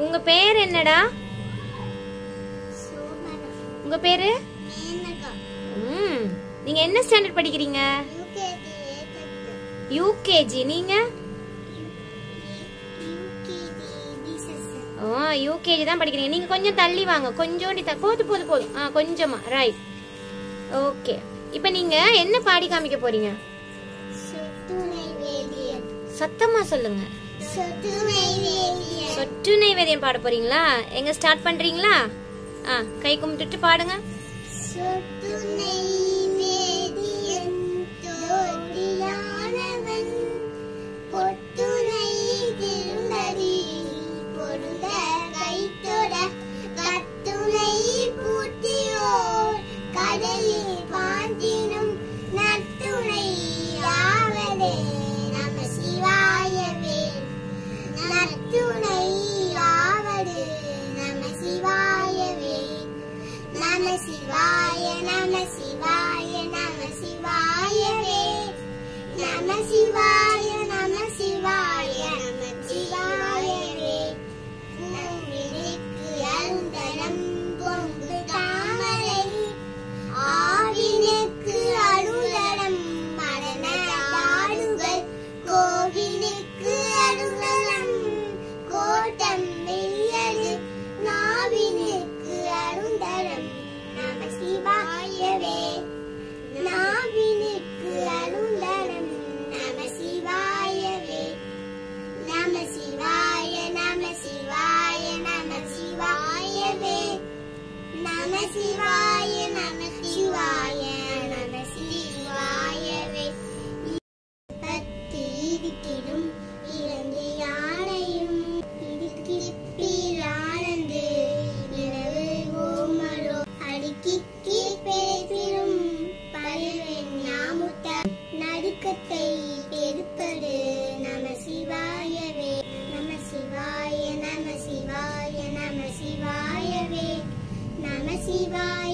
உங்க பேர் என்னடா சோமனா உங்க பேரு மேனகா ம் நீங்க என்ன ஸ்டாண்டர்ட் படிக்கிறீங்க யூகேஜி ஏதத்து யூகேஜி நீங்க யூகேஜி பிசஸ் ஓ யூகேஜி தான் படிக்கிறீங்க நீங்க கொஞ்சம் தள்ளி வாங்க கொஞ்சோண்டி த போதும் போதும் போதும் ஆ கொஞ்சமா ரைட் ஓகே இப்போ நீங்க என்ன பாடி காமிக்க போறீங்க சொத்துணை வேதியன் சத்தமா சொல்லுங்க சொத்துணை வேதியன் சொட்டு நைவேத்தியம் பாட போறீங்களா எங்க ஸ்டார்ட் பண்றீங்களா ஆ கை கும்பிட்டுட்டு பாடுங்க சொத்துணை வேதியன் தோழியானவன் பொட்டுணை திருந்தடி பொருந்த கைத்தொட கத்துணை பூட்டியோர் கடலில் பாண்டினும் நத்துணை யாவதே நம சிவாயவே நத்துணை யாவது நம சிவாயவே நம சிவாய நம சிவாய நம சிவாயவே நம சிவாய நம சிவாய நம சிவாயவே நம்மிற்கு அருந்தனம் பொங்கு தாமரை ஆவினுக்கு அருளடம் மரண ஆடுகள் கோவிலுக்கு அருளலம் கோட்டம் வெள்ளது நாவினுக்கு அருந்தரம் நம சிவாயவே நாவினுக்கு அருந்தரம் நம சிவாயவே நம சிவாய நம சிவாய நம சிவாயவே நம சிவாய நம சிவாய நம சிவாயவே பத்தி இருக்கிலும் இறந்து யானையும் இடுக்கிப்பிரானந்து இரவு ஓமரோ அடுக்கி பேசிலும் பழுவெண் ஞாமுட்ட நடுக்கத்தை பெருப்பது நம சிவாயவே நம சிவாய நம சிவாய நம சிவாயவே நம சிவாய